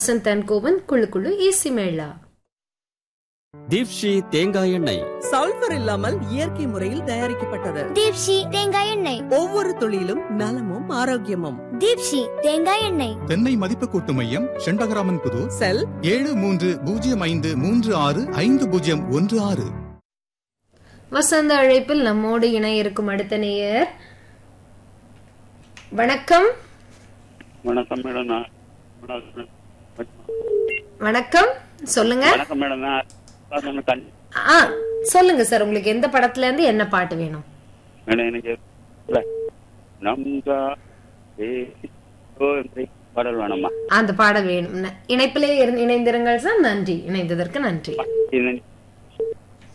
வசந்தன் கோவன் குழு குழு ஏசி மேளா தீப்ஷி தேங்காய் எண்ணெய் சல்பர் இல்லாமல் இயற்கை முறையில் தயாரிக்கப்பட்டது தீப்ஷி தேங்காய் எண்ணெய் ஒவ்வொரு துளியிலும் நலமும் ஆரோக்கியமும் தீப்ஷி தேங்காய் எண்ணெய் தென்னை மதிப்பு கூட்டு மையம் செண்பகராமன் புதூர் செல் ஏழு மூன்று பூஜ்ஜியம் ஐந்து மூன்று ஆறு ஐந்து பூஜ்ஜியம் ஒன்று ஆறு வசந்த அழைப்பில் நம்மோடு இணைய இருக்கும் அடுத்த நேயர் வணக்கம் வணக்கம் மேடம் நான் வணக்கம் வணக்கம் சொல்லுங்க வணக்கம் மேடம் நான் நான் கண் ஆ சொல்லுங்க சார் உங்களுக்கு எந்த படத்துல இருந்து என்ன பாட்டு வேணும் மேடம் எனக்கு இல்ல, நம்கா ஏ பாடல் வேணாமா அந்த பாடல் வேணும் ந- இணைப்பிலே இருந்து- இணைந்திருங்கள் சார் நன்றி இணைந்ததற்கு நன்றி இந்த